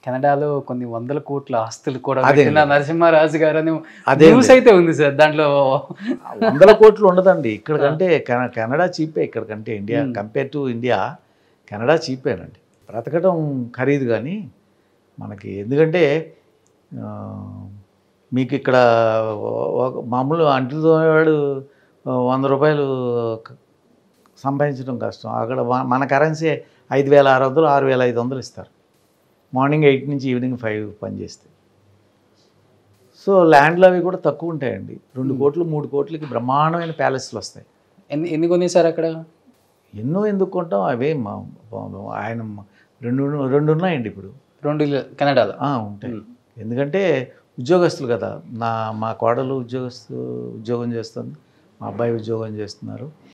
కెనడాలో కొన్ని వందల కోట్ల ఆస్తులు కూడా అదే. పెట్టిన నరసింహారాజు గారు అని అదే న్యూస్ అయితే ఉంది సార్ దాంట్లో వందల కోట్లు ఉండదండి ఇక్కడ కంటే కెన- కెనడా చీపే ఇక్కడ కంటే India Hmm. Compare to India Canada చీపేనండి బ్రతకడం ఖరీదు కానీ మనకి ఎందుకంటే ఆ, మీకు ఇక్కడ ఒక మామూలు అంట్లు తోమేవాడు వంద రూపాయలు క- సంపాదించడం కష్టం అక్కడ మ- మన కరెన్సీ ఐదు వేల ఆరు వందలు ఆరు వేల ఐదు వందలు ఇస్తారు మార్నింగ్ ఎయిట్ నుంచి ఈవినింగ్ ఫైవ్ పని చేస్తే సో ల్యాండ్లు అవి కూడా తక్కువ ఉంటాయండి రెండు కోట్లు మూడు కోట్లకి బ్రహ్మాండమైన ప్యాలెస్లు వస్తాయి ఎన్ని ఎన్ని కొనేసారు అక్కడ ఎన్నో ఎందుకు కొంటాం అవే మా మా- ఆయన మ- రెండు రెండు ఉన్నాయండి ఇప్పుడు రెండు ఇల్లు కెనడాలో ఆ, ఉంటాయి ఎందుకంటే ఉద్యోగస్తులు కదా నా మా కోడలు ఉద్యోగస్తు ఉద్యోగం చేస్తుంది మా అబ్బాయి ఉద్యోగం చేస్తున్నారు